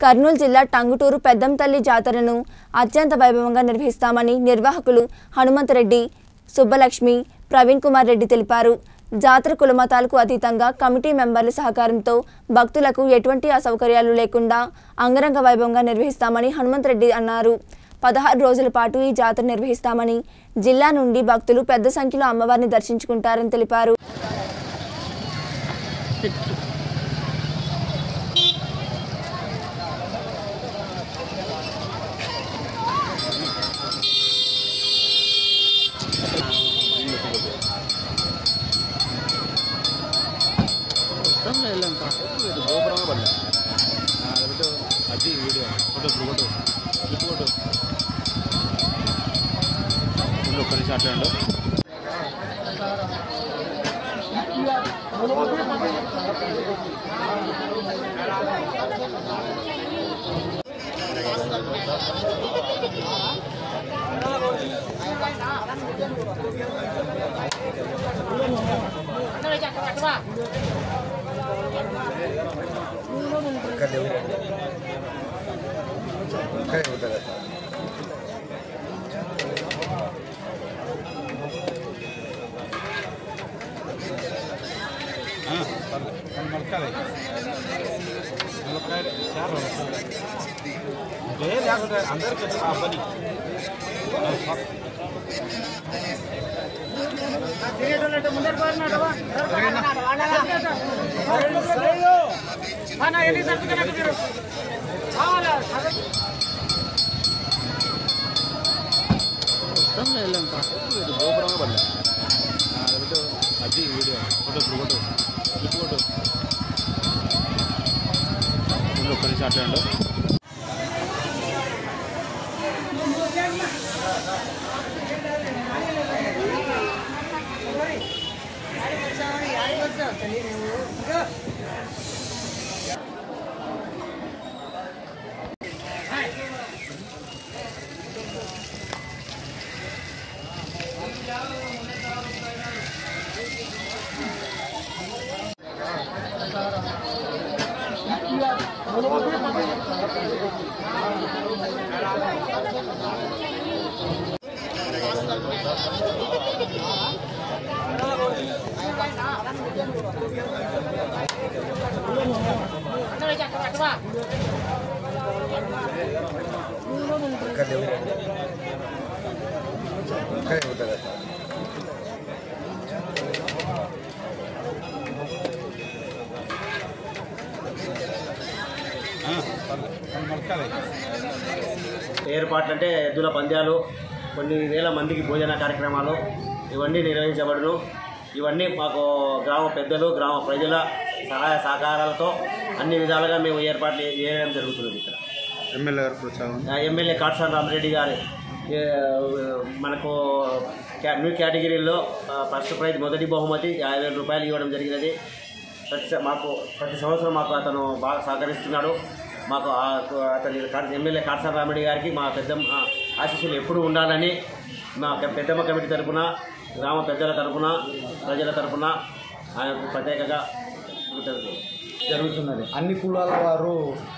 కర్నూలు జిల్లా టంగుటూరు పెద్దంతల్లి జాతరను అత్యంత వైభవంగా నిర్వహిస్తామని నిర్వాహకులు హనుమంతరెడ్డి సుబ్బలక్ష్మి ప్రవీణ్ కుమార్ రెడ్డి తెలిపారు జాతర కులమతాలకు అతీతంగా కమిటీ మెంబర్ల సహకారంతో భక్తులకు ఎటువంటి అసౌకర్యాలు లేకుండా అంగరంగ వైభవంగా నిర్వహిస్తామని హనుమంతరెడ్డి అన్నారు పదహారు రోజుల పాటు ఈ జాతర నిర్వహిస్తామని జిల్లా నుండి భక్తులు పెద్ద సంఖ్యలో అమ్మవారిని దర్శించుకుంటారని తెలిపారు గోపురంగా పడలే అది పెట్టు అది video photo photo clip photo ఉండు ఒక్క నిమిషం అట్లా ఉండు మలకాలి మలకాలి చారు లేకుంటే అందరికీ ఆ పని గోపురంగా పడలే అది పెట్టు అది video photo photo clip photo ఉండు ఒక్క నిమిషం అట్లా ఉండు మలకాలి ఏర్పాట్లు అంటే ఎద్దుల పంద్యాలు కొన్ని వేల మందికి భోజన కార్యక్రమాలు ఇవన్నీ నిర్వహించబడును ఇవన్నీ మాకు గ్రామ పెద్దలు గ్రామ ప్రజల సహాయ సహకారాలతో అన్ని విధాలుగా మేము ఏర్పాట్లు చేయడం జరుగుతుంది ఇక్కడ ఎమ్మెల్యే గారు ప్రోత్సాహం ఆ ఎమ్మెల్యే కాట్సాన్ రామరెడ్డి గారు ఏ, మనకు క్యా- న్యూ కేటగిరీలో ఆ, ఫస్ట్ ప్రైజ్ మొదటి బహుమతి యాభై వేల రూపాయలు ఇవ్వడం జరిగినది ప్రతి స- మాకు ప్రతి సంవత్సరం మాకు అతను బాగా సహకరిస్తున్నాడు మాకు ఆ- అతని కా- ఎమ్మెల్యే కాట్సాన్ రామరెడ్డి గారికి మా పెద్ద ఆశీస్సులు ఎప్పుడూ ఉండాలని మా పె- పెద్దమ్మ కమిటీ తరపున గ్రామ పెద్దల తరపున ప్రజల తరపున ఆయనకు ప్రత్యేకంగా కృతజ్ఞతలు. జరుగుతున్నది అన్ని కులాల వారు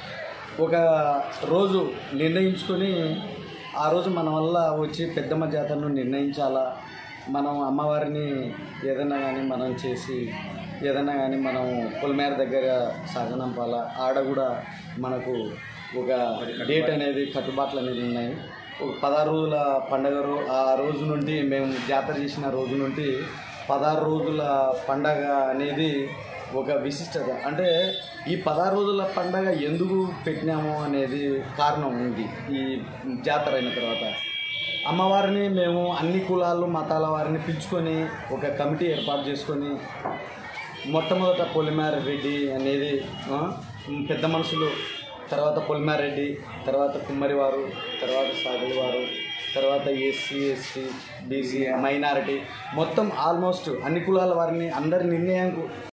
ఒక రోజు నిర్ణయించుకొని ఆ రోజు మన వల్ల వచ్చి పెద్దమ్మ జాతరను నిర్ణయించాలా మనం అమ్మవారిని ఏదైనా కానీ మనం చేసి ఏదైనా కానీ మనం పొలిమేర దగ్గర సాగనంపాలా ఆడ కూడా మనకు ఒక డేట్ అనేది కట్టుబాట్లు అనేది ఉన్నాయి ఒక పదహారు రోజుల పండగ రో ఆ రోజు నుండి మేము జాతర చేసిన రోజు నుండి పదహారు రోజుల పండగ అనేది ఒక విశిష్టత అంటే ఈ పదహారు రోజుల పండగ ఎందుకు పెట్టినాము అనేది కారణం ఉంది ఈ జాతర అయిన తర్వాత అమ్మవారిని మేము అన్ని కులాలు మతాల వారిని పిలుచుకొని ఒక కమిటీ ఏర్పాటు చేసుకొని మొట్టమొదట పొలిమేర రెడ్డి అనేది ఆ, పెద్ద మనుషులు తర్వాత పొలిమేర రెడ్డి తర్వాత కుమ్మరి వారు తర్వాత సాగులు వారు తర్వాత ఎస్సీ ఎస్టీ బీసీ మైనారిటీ మొత్తం ఆల్మోస్ట్ అన్ని కులాల వారిని అందరి నిర్ణయం